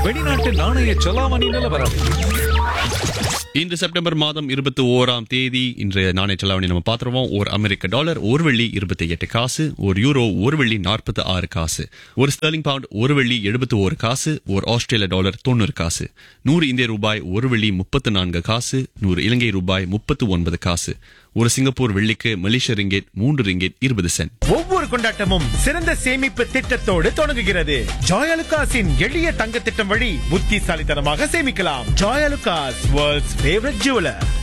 வெளிநாட்டு நாணய செலாவணி நிலவரம் இன்று செப்டம்பர் மாதம் இருபத்தி ஓராம் தேதி இன்றைய நாணய செலாவணி நம்ம பார்த்துருவோம் ஒரு அமெரிக்க டாலர் ஒரு வெள்ளி இருபத்தி எட்டு காசு ஒரு யூரோ ஒரு வெள்ளி நாற்பத்தி ஆறு காசு ஒரு ஸ்டெர்லிங் பவுண்ட் ஒரு வெள்ளி எழுபத்தி ஒரு காசு ஒரு ஆஸ்திரேலிய டாலர் தொண்ணூறு காசு நூறு இந்திய ரூபாய் ஒரு வெள்ளி முப்பத்து நான்கு காசு நூறு இலங்கை ரூபாய் முப்பத்து ஒன்பது காசு ஒரு சிங்கப்பூர் வெள்ளிக்கு மலேசிய ரிங்கெட் மூன்று ரிங்கெட் இருபது சென்ட் ஒவ்வொரு கொண்டாட்டமும் சிறந்த சேமிப்பு திட்டத்தோடு தொடங்குகிறது ஜாயலுகாஸின் எளிய தங்க திட்டம் வழி புத்திசாலித்தனமாக சேமிக்கலாம் ஜாயலுகாஸ் வேர்ல்ட்ஸ் ஃபேவரட் ஜுவலர்